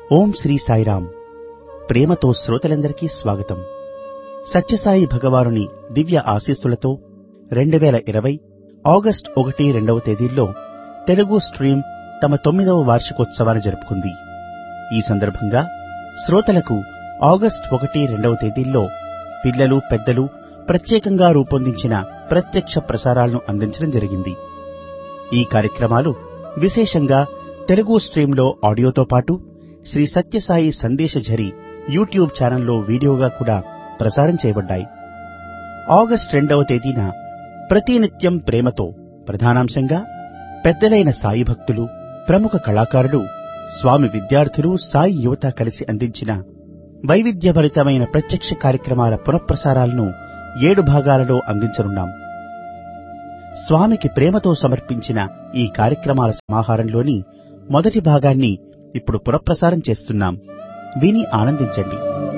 ఓం శ్రీ సాయిరాం ప్రేమతో శ్రోతలందరికీ స్వాగతం సత్యసాయి భగవానుని దివ్య ఆశీస్సులతో రెండు వేల ఇరవై ఆగస్ట్ ఒకటి రెండవ తేదీల్లో తెలుగు స్ట్రీమ్ తమ తొమ్మిదవ వార్షికోత్సవాన్ని జరుపుకుంది ఈ సందర్భంగా శ్రోతలకు ఆగస్ట్ ఒకటి రెండవ తేదీల్లో పిల్లలు పెద్దలు ప్రత్యేకంగా రూపొందించిన ప్రత్యక్ష ప్రసారాలను అందించడం జరిగింది ఈ కార్యక్రమాలు విశేషంగా తెలుగు స్ట్రీమ్లో ఆడియోతో పాటు శ్రీ సత్యసాయి సందేశఝరి యూట్యూబ్ ఛానల్లో వీడియోగా కూడా ప్రసారం చేయబడ్డాయి ఆగస్ట్ రెండవ తేదీన ప్రతినిత్యం ప్రేమతో ప్రధానాంశంగా పెద్దలైన సాయి భక్తులు ప్రముఖ కళాకారులు స్వామి విద్యార్థులు సాయి యువత కలిసి అందించిన వైవిధ్యభరితమైన ప్రత్యక్ష కార్యక్రమాల పునఃప్రసారాలను ఏడు భాగాలలో అందించనున్నాం స్వామికి ప్రేమతో సమర్పించిన ఈ కార్యక్రమాల సమాహారంలోని మొదటి భాగాన్ని ఇప్పుడు పునఃప్రసారం చేస్తున్నాం విని ఆనందించండి